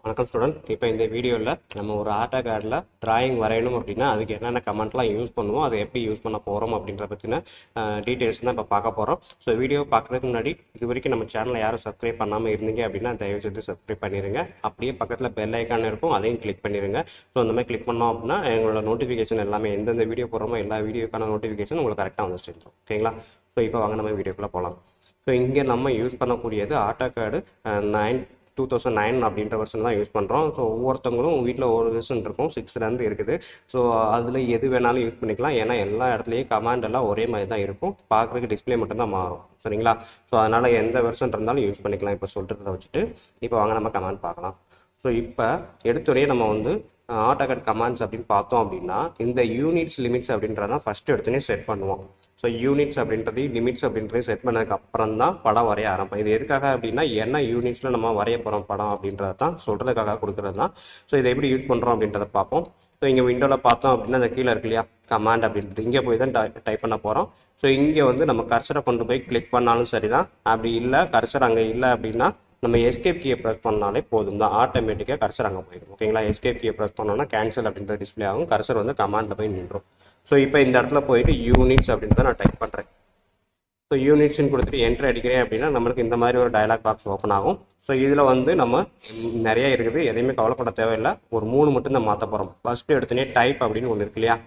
வணக்கம் ஸ்டூடெண்ட் இப்போ இந்த வீடியோவில் நம்ம ஒரு ஆட்டோ கார்டில் டிராயிங் வரையணும் அப்படின்னா அதுக்கு என்னென்ன கமெண்ட்லாம் யூஸ் பண்ணுவோம் அதை எப்படி யூஸ் பண்ண போகிறோம் அப்படின்ற பற்றின டீட்டெயில்ஸ் தான் இப்போ பார்க்க போகிறோம் ஸோ வீடியோ பார்க்குறதுக்கு முன்னாடி இது வரைக்கும் நம்ம சேனலை யாரும் சப்ஸ்கிரைப் பண்ணாமல் இருந்தீங்க அப்படின்னா தயவு செய்து சப்ஸ்கிரைப் பண்ணிடுங்க அப்படியே பக்கத்தில் பெல் ஐக்கான் இருக்கும் அதையும் கிளிக் பண்ணிடுங்க ஸோ அந்த மாதிரி கிளிக் பண்ணோம் அப்படின்னா எங்களோட நோட்டிஃபிகேஷன் எல்லாமே எந்தெந்த வீடியோ போடுறோமோ எல்லா வீடியோக்கான நோட்டிஃபிகேஷன் உங்களுக்கு கரெக்டாக வந்து சேர்ந்துடும் ஓகேங்களா ஸோ இப்போ வாங்க நம்ம வீடியோக்குள்ளே போகலாம் ஸோ இங்கே நம்ம யூஸ் பண்ணக்கூடியது auto card nine two thousand nine அப்படின்ற வருஷன் தான் யூஸ் பண்ணுறோம் ஸோ ஒவ்வொருத்தவங்களும் வீட்டில் ஒரு வருஷன் இருக்கும் சிக்ஸ்லேருந்து இருக்குது ஸோ அதில் எது வேணாலும் யூஸ் பண்ணிக்கலாம் ஏன்னா எல்லா இடத்துலையும் கமாண்ட் எல்லாம் ஒரே மாதிரி தான் இருக்கும் பார்க்குறதுக்கு டிஸ்பிளே மட்டும் தான் மாறும் சரிங்களா ஸோ அதனால் எந்த வெர்ஷன் இருந்தாலும் யூஸ் பண்ணிக்கலாம் இப்போ சொல்கிறத வச்சுட்டு இப்போ வாங்க நம்ம கமாண்ட் பார்க்கலாம் ஸோ இப்போ எடுத்துறையே நம்ம வந்து ஆட்டோகட் கமாண்ட்ஸ் அப்படின்னு பார்த்தோம் அப்படின்னா இந்த யூனிட்ஸ் லிமிட்ஸ் அப்படின்றதான் ஃபஸ்ட்டு எடுத்துனே செட் பண்ணுவோம் ஸோ யூனிட்ஸ் அப்படின்றது லிமிட்ஸ் அப்படின்றது செட் பண்ணதுக்கு அப்புறம் தான் படம் வரைய ஆரம்பிப்போம் இது எதுக்காக அப்படின்னா என்ன யூனிட்ஸில் நம்ம வரைய போகிறோம் படம் அப்படின்றத தான் சொல்கிறதுக்காக கொடுக்குறது தான் ஸோ இதை எப்படி யூஸ் பண்ணுறோம் அப்படின்றத பார்ப்போம் ஸோ இங்கே விண்டோவில் பார்த்தோம் அப்படின்னா அந்த கீழே இருக்கு இல்லையா கமாண்ட் அப்படின்றது இங்கே போய் தான் டைப் பண்ண போகிறோம் ஸோ இங்கே வந்து நம்ம கர்சரை கொண்டு போய் கிளிக் பண்ணாலும் சரி தான் அப்படி இல்லை கர்சர் அங்கே இல்லை அப்படின்னா நம்ம எஸ்கேப் கீயை ப்ரெஸ் பண்ணாலே போதும் தான் ஆட்டோமேட்டிக்காக கர்சர் அங்கே போயிடும் ஓகேங்களா எஸ்கேப் கீயை ப்ரெஸ் பண்ணோம்னா கேன்சல் அப்படின்ற டிஸ்பிளே ஆகும் கர்சர் வந்து கமாண்டில் போய் நின்றோம் ஸோ இப்போ இந்த இடத்துல போயிட்டு யூனிட்ஸ் அப்படின்றத நான் டைப் பண்ணுறேன் ஸோ யூனிட்ஸ்னு கொடுத்துட்டு என்ட்ரு அடிக்கிறேன் அப்படின்னா நம்மளுக்கு இந்த மாதிரி ஒரு டயலாக் பாக்ஸ் ஓப்பன் ஆகும் ஸோ இதில் வந்து நம்ம நிறைய இருக்குது எதையுமே கவலைப்பட தேவையில்லை ஒரு மூணு மட்டும் தான் மாற்ற போகிறோம் ஃபஸ்ட்டு எடுத்தோடனே டைப் அப்படின்னு ஒன்று இருக்கு இல்லையா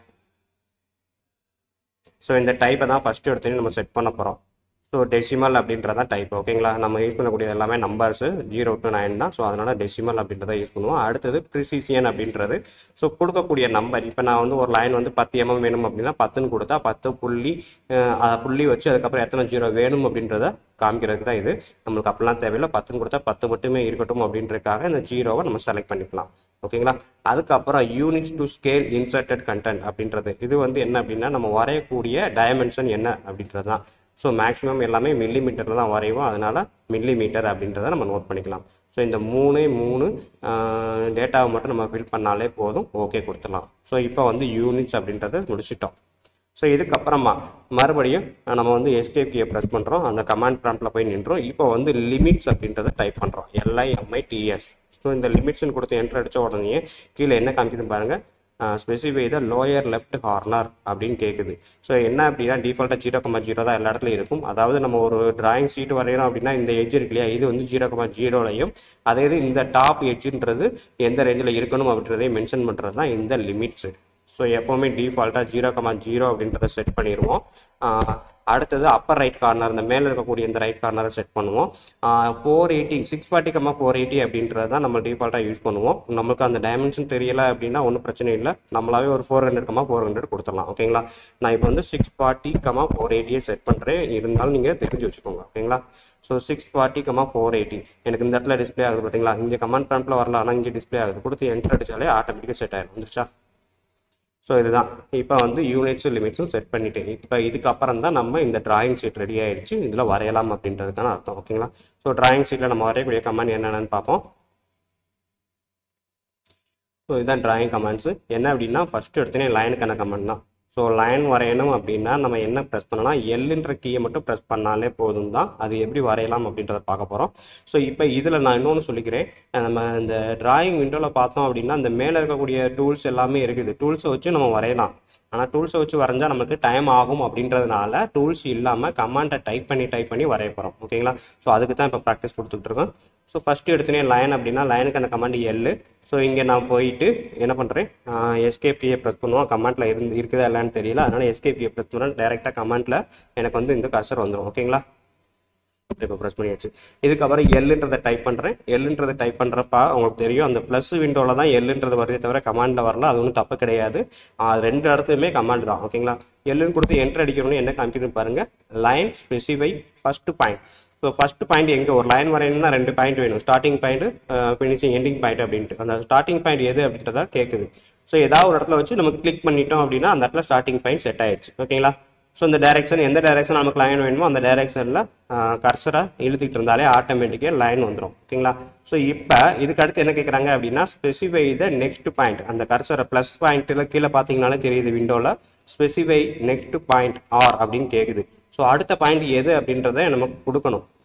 ஸோ இந்த டைப்பை தான் ஃபஸ்ட்டு எடுத்தோடனே நம்ம செட் பண்ண போகிறோம் ஸோ டெசிமல் அப்படின்றதான் டைப் ஓகேங்களா நம்ம யூஸ் பண்ணக்கூடியது எல்லாமே நம்பர்ஸு ஜீரோ டு நைன் தான் ஸோ அதனால் டெசிமல் அப்படின்றத யூஸ் பண்ணுவோம் அடுத்தது ப்ரிசிசியன் அப்படின்றது ஸோ கொடுக்கக்கூடிய நம்பர் இப்போ நான் வந்து ஒரு லைன் வந்து பத்து எம்எம் வேணும் அப்படின்னா பத்துன்னு கொடுத்தா பத்து புள்ளி அதை புள்ளி வச்சு அதுக்கப்புறம் எத்தனை ஜீரோ வேணும் அப்படின்றத காமிக்கிறதுக்கு தான் இது நம்மளுக்கு அப்படிலாம் தேவையில்லை பத்துன்னு கொடுத்தா பத்து மட்டுமே இருக்கட்டும் அப்படின்றதுக்காக இந்த ஜீரோவை நம்ம செலக்ட் பண்ணிக்கலாம் ஓகேங்களா அதுக்கப்புறம் units to scale inserted content அப்படின்றது இது வந்து என்ன அப்படின்னா நம்ம வரையக்கூடிய டைமென்ஷன் என்ன அப்படின்றது தான் ஸோ மேக்ஸிமம் எல்லாமே மில்லி மீட்டரில் தான் வரைவோம் அதனால் மில்லி மீட்டர் அப்படின்றத நம்ம நோட் பண்ணிக்கலாம் ஸோ இந்த மூணே மூணு டேட்டாவை மட்டும் நம்ம ஃபில் பண்ணாலே போதும் ஓகே கொடுத்துடலாம் ஸோ இப்போ வந்து யூனிட்ஸ் அப்படின்றத முடிச்சிட்டோம் ஸோ இதுக்கப்புறமா மறுபடியும் நம்ம வந்து எஸ்கேப் கீயை ப்ரெஸ் பண்ணுறோம் அந்த கமாண்ட் ப்ராம்ப்டில் போய் நின்றோம் இப்போ வந்து லிமிட்ஸ் அப்படின்றத டைப் பண்ணுறோம் எல்ஐஎம்ஐ டிஎஸ் ஸோ இந்த லிமிட்ஸ்னு கொடுத்து என்ட்ரு அடித்த உடனே கீழே என்ன காமிக்குதுன்னு பாருங்கள் specify the lower left corner அப்படின்னு கேட்குது ஸோ என்ன அப்படின்னா டிஃபால்ட்டாக ஜீரோ கமா ஜீரோ தான் எல்லா இடத்துலையும் இருக்கும் அதாவது நம்ம ஒரு டிராயிங் ஷீட் வரைகிறோம் அப்படின்னா இந்த எஜ் இருக்கு இல்லையா இது வந்து ஜீரோ கமா ஜீரோலையும் அதே இது இந்த டாப் எஜ்ஜுன்றது எந்த ரேஞ்சில் இருக்கணும் அப்படின்றதையும் மென்ஷன் பண்ணுறது தான் இந்த லிமிட்ஸு ஸோ எப்போவுமே டிஃபால்ட்டாக ஜீரோ கமா ஜீரோ அப்படின்றத செட் பண்ணிடுவோம் அடுத்தது அப்பர் ரைட் கார்னர் இந்த மேலே இருக்கக்கூடிய இந்த ரைட் கார்னரை செட் பண்ணுவோம் four eighty six forty comma four eighty அப்படின்றது தான் நம்ம டிஃபால்ட்டாக யூஸ் பண்ணுவோம் நம்மளுக்கு அந்த டைமென்ஷன் தெரியல அப்படின்னா ஒன்றும் பிரச்சனை இல்லை நம்மளாவே ஒரு four hundred comma four hundred கொடுத்துடலாம் ஓகேங்களா நான் இப்போ வந்து சிக்ஸ் ஃபார்ட்டி கமா ஃபோர் எயிட்டியே செட் பண்ணுறேன் இருந்தாலும் நீங்கள் தெரிஞ்சு வச்சுக்கோங்க ஓகேங்களா so six forty comma four eighty எனக்கு இந்த இடத்துல டிஸ்பிளே ஆகுது பார்த்தீங்களா இங்கே கமெண்ட் ப்ராம்ப்டில் வரல ஆனால் இங்கே டிஸ்பிளே ஆகுது கொடுத்து என்ட்ரு அடிச்சாலே ஆட்டோமேட்டிக்காக செட் ஆயிடும் வந்துருச்சா ஸோ இதுதான் இப்போ வந்து யூனிட்ஸும் லிமிட்ஸும் செட் பண்ணிட்டேன் இப்போ இதுக்கப்புறம் தான் நம்ம இந்த டிராயிங் ஷீட் ரெடி ஆயிடுச்சு இதில் வரையலாம் அப்படின்றதுக்கான அர்த்தம் ஓகேங்களா ஸோ டிராயிங் ஷீட்டில் நம்ம வரையக்கூடிய கமெண்ட் என்னென்னு பார்ப்போம் ஸோ இதுதான் டிராயிங் கமெண்ட்ஸு என்ன அப்படின்னா ஃபஸ்ட்டு எடுத்தோன்னே லைனுக்கான கமெண்ட் தான் ஸோ லைன் வரையணும் அப்படின்னா நம்ம என்ன ப்ரெஸ் பண்ணலாம் எல்லுன்ற கீயை மட்டும் ப்ரெஸ் பண்ணாலே போதும் தான் அது எப்படி வரையலாம் அப்படின்றத பார்க்க போகிறோம் ஸோ இப்போ இதில் நான் இன்னொன்று சொல்லிக்கிறேன் நம்ம இந்த டிராயிங் விண்டோவில் பார்த்தோம் அப்படின்னா இந்த மேலே இருக்கக்கூடிய டூல்ஸ் எல்லாமே இருக்குது டூல்ஸை வச்சு நம்ம வரையலாம் ஆனால் டூல்ஸை வச்சு வரைஞ்சால் நமக்கு டைம் ஆகும் அப்படின்றதுனால டூல்ஸ் இல்லாமல் கமாண்டை டைப் பண்ணி டைப் பண்ணி வரைய போகிறோம் ஓகேங்களா ஸோ அதுக்கு தான் இப்போ ப்ராக்டிஸ் கொடுத்துட்டு இருக்கோம் ஸோ ஃபஸ்ட்டு எடுத்தோன்னே லைன் அப்படின்னா லைனுக்கான கமாண்ட் எல்லு ஸோ இங்கே நான் போயிட்டு என்ன பண்ணுறேன் எஸ்கேப் கீயை ப்ரெஸ் பண்ணுவோம் கமெண்ட்டில் இருந்து இருக்குதா இல்லைன்னு தெரியல அதனால் எஸ்கேப் கீயை ப்ரெஸ் பண்ணுறேன் டேரெக்டாக கமெண்ட்டில் எனக்கு வந்து இந்த கர்சர் வந்துடும் ஓகேங்களா இப்போ ப்ரெஸ் பண்ணியாச்சு இதுக்கப்புறம் எல்லுன்றதை டைப் பண்ணுறேன் எல்லுன்றதை டைப் பண்ணுறப்ப உங்களுக்கு தெரியும் அந்த ப்ளஸ் விண்டோவில் தான் எல்லுன்றது வருதே தவிர கமாண்டில் வரல அது ஒன்றும் தப்பு கிடையாது ரெண்டு இடத்துலையுமே கமாண்ட் தான் ஓகேங்களா எல்லுன்னு கொடுத்து என்ட்ரு அடிக்கணும்னு என்ன காமிக்குதுன்னு பாருங்கள் line specify first point so first point எங்கே ஒரு லைன் வரையணும்னா ரெண்டு பாயிண்ட் வேணும் starting point finishing ending point அப்படின்ட்டு அந்த ஸ்டார்டிங் பாயிண்ட் எது அப்படின்றத கேட்குது ஸோ ஏதாவது ஒரு இடத்துல வச்சு நம்ம கிளிக் பண்ணிட்டோம் அப்படின்னா அந்த இடத்துல ஸ்டார்டிங் பாயிண்ட் செட் ஆயிடுச்சு ஓகேங்களா ஸோ இந்த டைரக்ஷன் எந்த டைரக்ஷன் நமக்கு லைன் வேணுமோ அந்த டைரக்ஷனில் கர்சரை இழுத்துக்கிட்டு இருந்தாலே ஆட்டோமேட்டிக்காக லைன் வந்துடும் ஓகேங்களா ஸோ இப்போ இதுக்கு அடுத்து என்ன கேட்குறாங்க அப்படின்னா ஸ்பெசிஃபை த நெக்ஸ்ட் பாயிண்ட் அந்த கர்சரை ப்ளஸ் பாயிண்ட்டில் கீழே பார்த்தீங்கனாலே தெரியுது விண்டோவில் ஸ்பெசிஃபை நெக்ஸ்ட் பாயிண்ட் ஆர் அப்படின்னு கேட்குது ஸோ அடுத்த பாயிண்ட் எது அப்படின்றத நமக்கு கொடுக்கணும்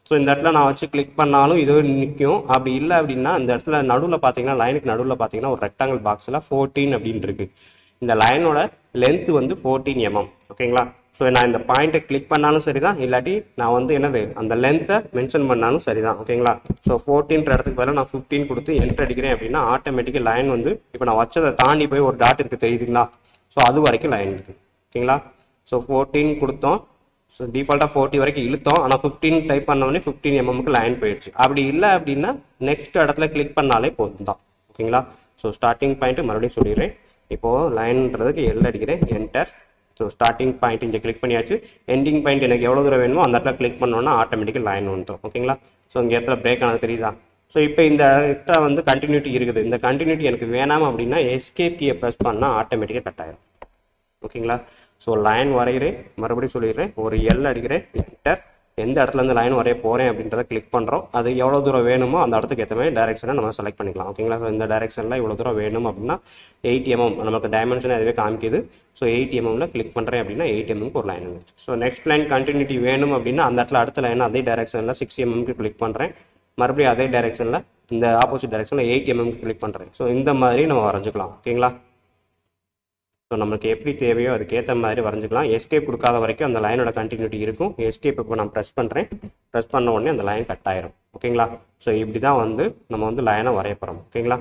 ஸோ இந்த இடத்துல நான் வச்சு கிளிக் பண்ணாலும் இது நிற்கும் அப்படி இல்லை அப்படின்னா இந்த இடத்துல நடுவில் பார்த்தீங்கன்னா லைனுக்கு நடுவில் பார்த்தீங்கன்னா ஒரு ரெக்டாங்கிள் பாக்ஸில் ஃபோர்டீன் அப்படின்னு இருக்கு இந்த லைனோட லென்த் வந்து ஃபோர்டீன் எம்எம் ஓகேங்களா ஸோ நான் இந்த பாயிண்ட்டை கிளிக் பண்ணாலும் சரிதான் இல்லாட்டி நான் வந்து என்னது அந்த லென்த்தை மென்ஷன் பண்ணாலும் சரிதான் ஓகேங்களா ஸோ ஃபோர்டீன்ற இடத்துக்கு பதிலாக நான் ஃபிஃப்டீன் கொடுத்து என்ட்ரு அடிக்கிறேன் அப்படின்னா ஆட்டோமேட்டிக்காக லைன் வந்து இப்போ நான் வச்சதை தாண்டி போய் ஒரு டாட் இருக்குது தெரியுதுங்களா ஸோ அது வரைக்கும் லைன் இருக்குது ஓகேங்களா ஸோ ஃபோர்டீன் கொடுத்தோம் ஸோ டிஃபால்ட்டாக ஃபோர்ட்டி வரைக்கும் இழுத்தோம் ஆனால் ஃபிஃப்டீன் டைப் பண்ணோடனே ஃபிஃப்டீன் எம்எம்க்கு லைன் போயிடுச்சு அப்படி இல்லை அப்படின்னா நெக்ஸ்ட் இடத்துல கிளிக் பண்ணாலே போதும் தான் ஓகேங்களா ஸோ ஸ்டார்டிங் பாயிண்ட் மறுபடியும் சொல்லிடுறேன் இப்போது லைன்றதுக்கு எல் அடிக்கிறேன் என்டர் ஸோ ஸ்டார்டிங் பாயிண்ட் இங்கே கிளிக் பண்ணியாச்சு எண்டிங் பாயிண்ட் எனக்கு எவ்வளோ தூரம் வேணுமோ அந்த இடத்துல கிளிக் பண்ணோன்னா ஆட்டோமேட்டிக்காக லைன் வந்துடும் ஓகேங்களா ஸோ இங்கே இடத்துல பிரேக் ஆனது தெரியுதா ஸோ இப்போ இந்த இடத்துல வந்து கண்டினியூட்டி இருக்குது இந்த கண்டினியூட்டி எனக்கு வேணாம் அப்படின்னா எஸ்கேப் கீயை ப்ரெஸ் பண்ணால் ஆட்டோமேட்டிக்காக கட் ஆயிடும் ஓகேங்களா ஸோ லைன் வரைகிறேன் மறுபடியும் சொல்லிடுறேன் ஒரு எல் அடிக்கிறேன் என்டர் எந்த இடத்துல இருந்து லைன் வரைய போகிறேன் அப்படின்றத கிளிக் பண்ணுறோம் அது எவ்வளோ தூரம் வேணுமோ அந்த இடத்துக்கு ஏற்ற மாதிரி டேரெக்ஷனை நம்ம செலக்ட் பண்ணிக்கலாம் ஓகேங்களா ஸோ இந்த டேரெக்ஷனில் இவ்வளோ தூரம் வேணும் அப்படின்னா எயிட் எம்எம் நமக்கு டைமென்ஷன் அதுவே காமிக்குது ஸோ எயிட் எம்எம்ல கிளிக் பண்ணுறேன் அப்படின்னா எயிட் எம்எம்க்கு ஒரு லைன் வந்துச்சு ஸோ நெக்ஸ்ட் லைன் கண்டினியூட்டி வேணும் அப்படின்னா அந்த இடத்துல அடுத்த லைன் அதே டேரெக்ஷனில் சிக்ஸ் எம்எம்க்கு கிளிக் பண்ணுறேன் மறுபடியும் அதே டேரெக்ஷனில் இந்த ஆப்போசிட் டேரெக்ஷனில் எயிட் எம்எம்க்கு கிளிக் பண்ணுறேன் ஸோ இந்த மாதிரி நம்ம வரைஞ்சிக்கலாம் ஓகேங்களா ஸோ நம்மளுக்கு எப்படி தேவையோ அதுக்கேற்ற மாதிரி வரைஞ்சிக்கலாம் எஸ்கேப் கொடுக்காத வரைக்கும் அந்த லைனோட கண்டினியூட்டி இருக்கும் எஸ்கேப் இப்போ நான் ப்ரெஸ் பண்ணுறேன் ப்ரெஸ் பண்ண உடனே அந்த லைன் கட் ஆயிரும் ஓகேங்களா ஸோ இப்படி தான் வந்து நம்ம வந்து லைனை வரைய போகிறோம் ஓகேங்களா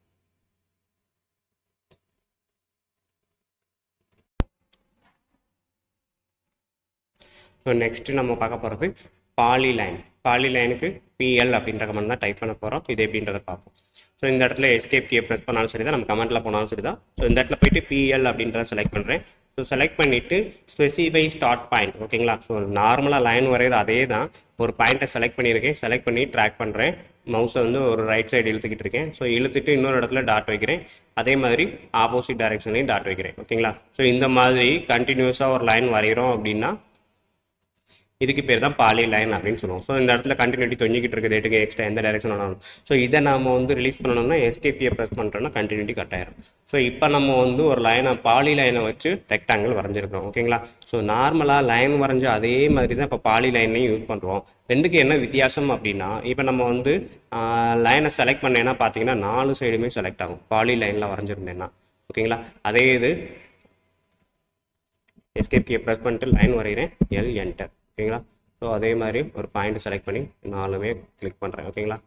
ஸோ நெக்ஸ்ட்டு நம்ம பார்க்க போகிறது பாலி லைன் பாலி லைனுக்கு பிஎல் அப்படின்ற கமெண்ட் தான் டைப் பண்ண போகிறோம் இது எப்படின்றத பார்ப்போம் ஸோ இந்த இடத்துல எஸ்கேப் கே ப்ரெஸ் பண்ணாலும் சரி தான் நம்ம கமெண்ட்டில் போனாலும் சரி தான் ஸோ இந்த இடத்துல போயிட்டு பிஎல் அப்படின்றத செலக்ட் பண்ணுறேன் ஸோ செலக்ட் பண்ணிவிட்டு ஸ்பெசிஃபை ஸ்டார்ட் பாயிண்ட் ஓகேங்களா ஸோ நார்மலாக லைன் வரைகிற அதே தான் ஒரு பாயிண்ட்டை செலக்ட் பண்ணியிருக்கேன் செலக்ட் பண்ணி ட்ராக் பண்ணுறேன் மவுஸை வந்து ஒரு ரைட் சைடு இழுத்துக்கிட்டு இருக்கேன் ஸோ இழுத்துட்டு இன்னொரு இடத்துல டாட் வைக்கிறேன் அதே மாதிரி ஆப்போசிட் டைரக்ஷன்லையும் டாட் வைக்கிறேன் ஓகேங்களா ஸோ இந்த மாதிரி கண்டினியூஸாக ஒரு லைன் வரைகிறோம் அப்படின்னா இதுக்கு பேர் தான் பாலி லைன் அப்படின்னு சொல்லுவோம் ஸோ இந்த இடத்துல கண்டினியூட்டி தொங்கிக்கிட்டு இருக்குது எட்டுக்கு எக்ஸ்ட்ரா எந்த டைரக்ஷன் வேணாலும் ஸோ இதை நம்ம வந்து ரிலீஸ் பண்ணணும்னா எஸ்டிபியை ப்ரெஸ் பண்ணுறோம்னா கண்டினியூட்டி கட் ஆயிரும் ஸோ இப்போ நம்ம வந்து ஒரு லைனை பாலி லைனை வச்சு ரெக்டாங்கிள் வரைஞ்சிருக்கிறோம் ஓகேங்களா ஸோ நார்மலாக லைன் வரைஞ்ச அதே மாதிரி தான் இப்போ பாலி லைன்லையும் யூஸ் பண்ணுறோம் ரெண்டுக்கு என்ன வித்தியாசம் அப்படின்னா இப்போ நம்ம வந்து லைனை செலக்ட் பண்ணேன்னா பார்த்தீங்கன்னா நாலு சைடுமே செலக்ட் ஆகும் பாலி லைனில் வரைஞ்சிருந்தேன்னா ஓகேங்களா அதே இது எஸ்கேப் கீ ப்ரெஸ் பண்ணிட்டு லைன் வரைகிறேன் எல் என்டர் ஓகேங்களா ஸோ அதே மாதிரி ஒரு பாயிண்ட் செலக்ட் பண்ணி நாலுமே கிளிக் பண்ணுறேன் ஓகேங்களா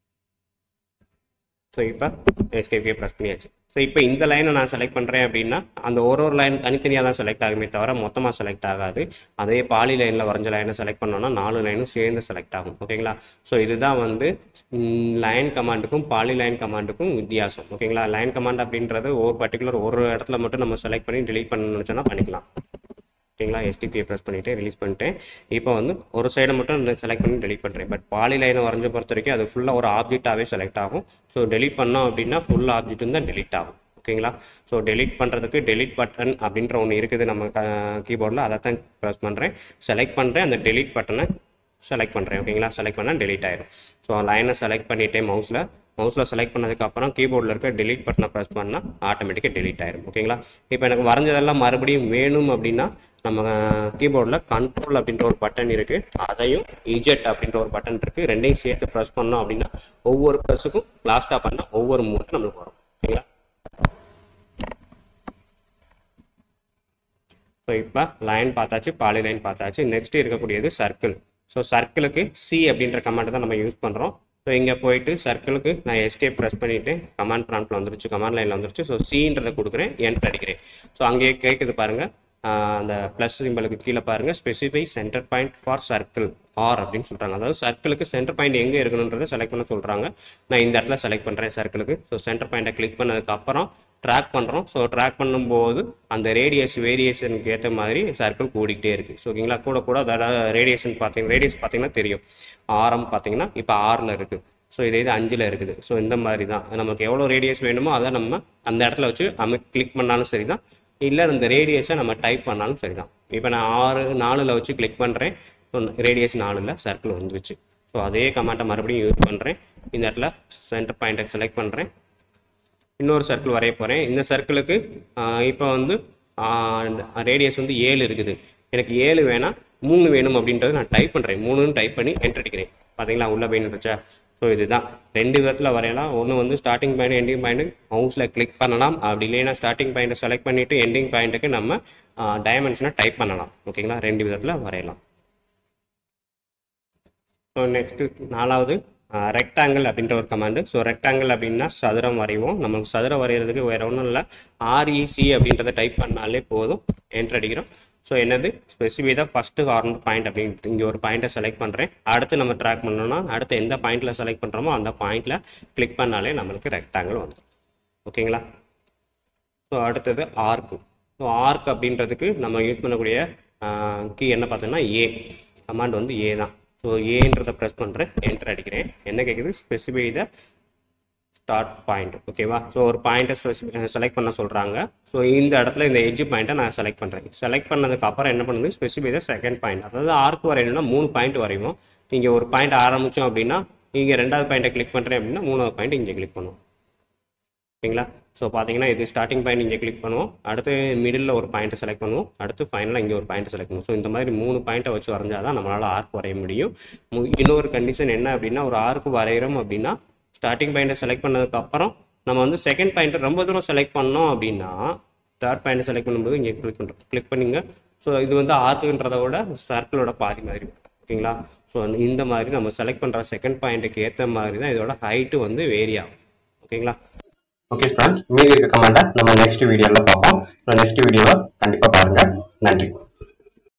ஸோ இப்போ எஸ்கேப் கீ ப்ரெஸ் பண்ணியாச்சு ஸோ இப்போ இந்த லைனை நான் செலக்ட் பண்ணுறேன் அப்படின்னா அந்த ஒரு ஒரு லைன் தனித்தனியாக தான் செலக்ட் ஆகுமே தவிர மொத்தமாக செலக்ட் ஆகாது அதே பாலி லைனில் வரைஞ்ச லைனை செலக்ட் பண்ணோன்னா நாலு லைனும் சேர்ந்து செலக்ட் ஆகும் ஓகேங்களா ஸோ இதுதான் வந்து லைன் கமாண்டுக்கும் பாலி லைன் கமாண்டுக்கும் வித்தியாசம் ஓகேங்களா லைன் கமாண்ட் அப்படின்றது ஒரு பர்டிகுலர் ஒரு இடத்துல மட்டும் நம்ம செலக்ட் பண்ணி delete பண்ணணும்னு நினச்சோன்னா பண்ணிக்கலாம் ஓகேங்களா எஸ்டிபியை ப்ரெஸ் பண்ணிவிட்டு ரிலீஸ் பண்ணிட்டேன் இப்போ வந்து ஒரு சைடை மட்டும் செலக்ட் பண்ணி delete பண்ணுறேன் பட் பாலி லைனை வரைஞ்ச பொறுத்த வரைக்கும் அது ஃபுல்லாக ஒரு ஆப்ஜெக்டாகவே செலக்ட் ஆகும் ஸோ delete பண்ணோம் அப்படின்னா ஃபுல் ஆப்ஜெக்ட்டும் தான் delete ஆகும் ஓகேங்களா ஸோ delete பண்ணுறதுக்கு delete பட்டன் அப்படின்ற ஒன்று இருக்குது நம்ம கீபோர்டில் அதை தான் ப்ரெஸ் பண்ணுறேன் செலக்ட் பண்ணுறேன் அந்த delete பட்டனை செலக்ட் பண்ணுறேன் ஓகேங்களா செலக்ட் பண்ணால் delete ஆயிரும் ஸோ லைனை செலக்ட் பண்ணிட்டேன் மவுஸில் மவுஸில் செலக்ட் பண்ணதுக்கப்புறம் கீபோர்டில் இருக்க delete பட்டனை ப்ரெஸ் பண்ணால் ஆட்டோமேட்டிக்காக delete ஆயிரும் ஓகேங்களா இப்போ எனக்கு வரைஞ்சதெல்லாம் மறுபடியும் வேணும் அப்படின்னா நம்ம கீபோர்டில் கண்ட்ரோல் அப்படின்ற ஒரு பட்டன் இருக்குது அதையும் இஜெட் அப்படின்ற ஒரு பட்டன் இருக்குது ரெண்டையும் சேர்த்து ப்ரெஸ் பண்ணோம் அப்படின்னா ஒவ்வொரு ப்ரெஸ்ஸுக்கும் லாஸ்ட்டாக பண்ணால் ஒவ்வொரு மூமெண்ட் நம்மளுக்கு வரும் ஓகேங்களா ஸோ இப்போ லைன் பார்த்தாச்சு பாலி லைன் பார்த்தாச்சு நெக்ஸ்ட் இருக்கக்கூடியது சர்க்கிள் ஸோ சர்க்கிளுக்கு சி அப்படின்ற கமாண்டை தான் நம்ம யூஸ் பண்ணுறோம் ஸோ இங்கே போயிட்டு சர்க்கிளுக்கு நான் எஸ்கேப் ப்ரெஸ் பண்ணிவிட்டு கமாண்ட் ப்ராம்ப்டில் வந்துருச்சு கமாண்ட் லைனில் வந்துருச்சு ஸோ சின்றதை கொடுக்குறேன் என்ட்ரு அடிக்கிறேன் ஸோ அங்கேயே கேட்குது பாருங்கள் அந்த ப்ளஸ் சிம்பிளுக்கு கீழே பாருங்கள் specify centre point for circle or அப்படின்னு சொல்கிறாங்க அதாவது சர்க்கிளுக்கு சென்டர் பாயிண்ட் எங்கே இருக்கணுன்றதை செலக்ட் பண்ண சொல்கிறாங்க நான் இந்த இடத்துல செலக்ட் பண்ணுறேன் சர்க்கிளுக்கு ஸோ சென்டர் பாயிண்ட்டை கிளிக் பண்ணதுக்கப்புறம் ட்ராக் பண்ணுறோம் ஸோ ட்ராக் பண்ணும்போது அந்த ரேடியஸ் வேரியேஷனுக்கு ஏற்ற மாதிரி சர்க்கிள் கூடிக்கிட்டே இருக்குது ஸோ ஓகேங்களா கூட கூட அதோட ரேடியேஷன் பார்த்தீங்கன்னா ரேடியஸ் பார்த்தீங்கன்னா தெரியும் ஆரம் பார்த்தீங்கன்னா இப்போ ஆறில் இருக்குது ஸோ இதே இது அஞ்சில் இருக்குது ஸோ இந்த மாதிரி தான் நமக்கு எவ்வளோ ரேடியஸ் வேணுமோ அதை நம்ம அந்த இடத்துல வச்சு அமை கிளிக் பண்ணாலும் சரி தான் இல்லை இந்த ரேடியஸை நம்ம டைப் பண்ணாலும் சரி தான் இப்போ நான் ஆறு நாலில் வச்சு கிளிக் பண்ணுறேன் ரேடியஸ் நாலில் சர்க்கிள் வந்துருச்சு ஸோ அதே கமாண்டை மறுபடியும் யூஸ் பண்ணுறேன் இந்த இடத்துல சென்டர் பாயிண்ட்டை செலக்ட் பண்ணுறேன் இன்னொரு சர்க்கிள் வரைய போகிறேன் இந்த சர்க்கிளுக்கு இப்போ வந்து ரேடியஸ் வந்து ஏழு இருக்குது எனக்கு ஏழு வேணாம் மூணு வேணும் அப்படின்றது நான் டைப் பண்ணுறேன் மூணுன்னு டைப் பண்ணி என்டர் அடிக்கிறேன் பார்த்தீங்களா உள்ள போய் நின்றுச்சா ஸோ இதுதான் ரெண்டு விதத்தில் வரையலாம் ஒன்று வந்து ஸ்டார்டிங் பாயிண்ட் எண்டிங் பாயிண்ட் மவுஸில் கிளிக் பண்ணலாம் அப்படி இல்லைன்னா ஸ்டார்டிங் பாயிண்ட்டை செலக்ட் பண்ணிவிட்டு எண்டிங் பாயிண்ட்டுக்கு நம்ம டைமென்ஷனை டைப் பண்ணலாம் ஓகேங்களா ரெண்டு விதத்தில் வரையலாம் ஸோ நெக்ஸ்ட்டு நாலாவது ரெக்டாங்கிள் அப்படின்ற ஒரு கமாண்டு ஸோ ரெக்டாங்கிள் அப்படின்னா சதுரம் வரைவோம் நமக்கு சதுரம் வரைகிறதுக்கு வேறு ஒன்றும் இல்லை ஆர்இசி அப்படின்றத டைப் பண்ணாலே போதும் என்ட்ரு அடிக்கிறோம் ஸோ என்னது ஸ்பெசிஃபை தான் ஃபஸ்ட்டு ஹார்ன் பாயிண்ட் அப்படின்னு இங்கே ஒரு பாயிண்ட்டை செலக்ட் பண்ணுறேன் அடுத்து நம்ம ட்ராக் பண்ணோம்னா அடுத்து எந்த பாயிண்ட்டில் செலக்ட் பண்ணுறோமோ அந்த பாயிண்ட்டில் கிளிக் பண்ணாலே நம்மளுக்கு ரெக்டாங்கிள் வந்துடும் ஓகேங்களா ஸோ அடுத்தது ஆர்க்கு ஸோ ஆர்க் அப்படின்றதுக்கு நம்ம யூஸ் பண்ணக்கூடிய கீ என்ன பார்த்தோம்னா ஏ கமாண்ட் வந்து ஏ தான் ஸோ ஏன்றதை ப்ரெஸ் பண்ணுறேன் என்டர் அடிக்கிறேன் என்ன கேட்குது ஸ்பெசிஃபை த ஸ்டார்ட் பாயிண்ட் ஓகேவா ஸோ ஒரு பாயிண்ட்டை செலக்ட் பண்ண சொல்கிறாங்க ஸோ இந்த இடத்துல இந்த எட்ஜ் பாயிண்ட்டை நான் செலக்ட் பண்ணுறேன் செலக்ட் பண்ணதுக்கு அப்புறம் என்ன பண்ணுது ஸ்பெசிஃபை த செகண்ட் பாயிண்ட் அதாவது ஆர்க் வரையணும்னா மூணு பாயிண்ட் வரைவோம் இங்கே ஒரு பாயிண்ட் ஆரம்பித்தோம் அப்படின்னா இங்கே ரெண்டாவது பாயிண்ட்டை கிளிக் பண்ணுறேன் அப்படின்னா மூணாவது பாயிண்ட் இங்கே கிளிக் பண்ணுவோம் ஓகேங்களா ஸோ பார்த்தீங்கன்னா இது ஸ்டார்டிங் பாயிண்ட் இங்கே கிளிக் பண்ணுவோம் அடுத்து மிடில் ஒரு பாயிண்ட்டை செலக்ட் பண்ணுவோம் அடுத்து ஃபைனலாக இங்கே ஒரு பாயிண்ட்டை செலக்ட் பண்ணுவோம் ஸோ இந்த மாதிரி மூணு பாயிண்ட்டை வச்சு வரைஞ்சால் தான் நம்மளால் ஆர்க் வரைய முடியும் மு- இன்னொரு கண்டிஷன் என்ன அப்படின்னா ஒரு ஆர்க் வரைகிறோம் அப்படின்னா ஸ்டார்டிங் பாயிண்ட்டை செலக்ட் பண்ணதுக்கு அப்புறம் நம்ம வந்து செகண்ட் பாயிண்ட்டை ரொம்ப தூரம் செலக்ட் பண்ணோம் அப்படின்னா தேர்ட் பாயிண்ட்டை செலக்ட் பண்ணும்போது இங்கே கிளிக் பண்ணுறோம் கிளிக் பண்ணிங்க ஸோ இது வந்து ஆர்க்குன்றத விட சர்க்கிளோட பாதி மாதிரி ஓகேங்களா ஸோ இந்த மாதிரி நம்ம செலக்ட் பண்ணுற செகண்ட் பாயிண்ட்டுக்கு ஏற்ற மாதிரி தான் இதோட ஹைட்டு வந்து வேரி ஆகும் ஓகேங்களா ஓகே ஃப்ரெண்ட்ஸ் மீதி இருக்க கமெண்ட்டை நம்ம நெக்ஸ்ட் வீடியோவில் பார்ப்போம் நெக்ஸ்ட் வீடியோவை கண்டிப்பாக பாருங்கள் நன்றி